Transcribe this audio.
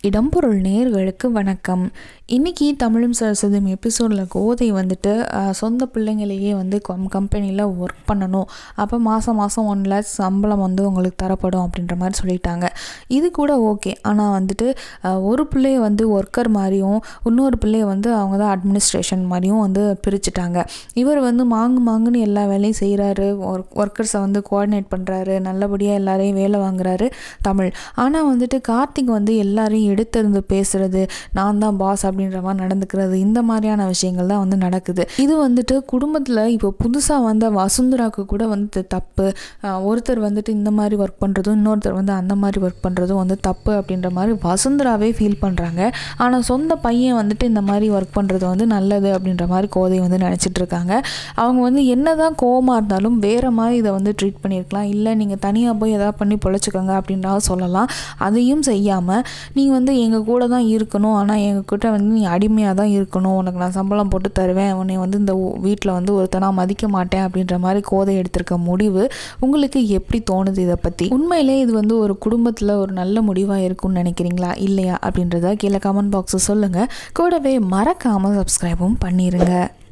இடம்பொருள் நேர்களுக்கு வணக்கம் இன்றைக்கி தமிழும் சரஸ்வதியும் எபிசோடில் கோதை வந்துட்டு அஹ், சொந்த பிள்ளைங்களையே வந்து கம் கம்பெனியில் ஒர்க் பண்ணணும் அப்போ மாதம் மாதம் ஒன் லேக்ஸ் சம்பளம் வந்து உங்களுக்கு தரப்படும் அப்படின்ற மாதிரி சொல்லிட்டாங்க இது கூட ஓகே ஆனால் வந்துட்டு அஹ், ஒரு பிள்ளைய வந்து ஒர்க்கர் மாதிரியும் இன்னொரு பிள்ளைய வந்து அவங்க தான் அட்மினிஸ்ட்ரேஷன் மாதிரியும் வந்து பிரிச்சுட்டாங்க இவர் வந்து மாங்கு மாங்குன்னு எல்லா வேலையும் செய்கிறாரு ஒர்க் ஒர்க்கர்ஸை வந்து கோஆர்டினேட் பண்ணுறாரு நல்லபடியாக எல்லாரையும் வேலை வாங்குறாரு தமிழ் ஆனால் வந்துட்டு கார்த்திக் வந்து எல்லாரையும் எடுத்திருந்து பேசுறது நான் தான் பாஸ் அப்படின்ற மாதிரி நடந்துக்கிறது இந்த மாதிரியான விஷயங்கள் தான் வந்து நடக்குது இது வந்துட்டு குடும்பத்தில் இப்போ புதுசாக வந்த வசுந்தராக்கு கூட வந்து தப்பு ஆஹ் ஒருத்தர் வந்துட்டு இந்த மாதிரி ஒர்க் பண்ணுறதும் இன்னொருத்தர் வந்து அந்த மாதிரி ஒர்க் பண்ணுறதும் வந்து தப்பு அப்படின்ற மாதிரி வசுந்தராவே ஃபீல் பண்ணுறாங்க ஆனால் சொந்த பையன் வந்துட்டு இந்த மாதிரி ஒர்க் பண்ணுறது வந்து நல்லது அப்படின்ற மாதிரி கோதை வந்து நினச்சிட்டு இருக்காங்க அவங்க வந்து என்னதான் கோவமாக இருந்தாலும் வேறு மாதிரி இதை வந்து ட்ரீட் பண்ணியிருக்கலாம் இல்லை நீங்கள் தனியாக போய் எதாவது பண்ணி பொழைச்சிக்கோங்க அப்படின்றாவது சொல்லலாம் அதையும் செய்யாமல் நீ வந்து எங்கள் கூட தான் இருக்கணும் ஆனால் எங்ககிட்ட வந்து நீ அடிமையாக தான் இருக்கணும் உனக்கு நான் சம்பளம் போட்டு தருவேன் உன்னை வந்து இந்த வீட்டில் வந்து ஒருத்தனாக மதிக்க மாட்டேன் அப்படின்ற மாதிரி கோதை எடுத்திருக்க முடிவு உங்களுக்கு எப்படி தோணுது இதை பற்றி உண்மையிலே இது வந்து ஒரு குடும்பத்தில் ஒரு நல்ல முடிவாக இருக்கும்னு நினைக்கிறீங்களா இல்லையா அப்படின்றத கீழே கமெண்ட் பாக்ஸை சொல்லுங்கள் கூடவே மறக்காமல் சப்ஸ்கிரைபும் பண்ணிடுங்க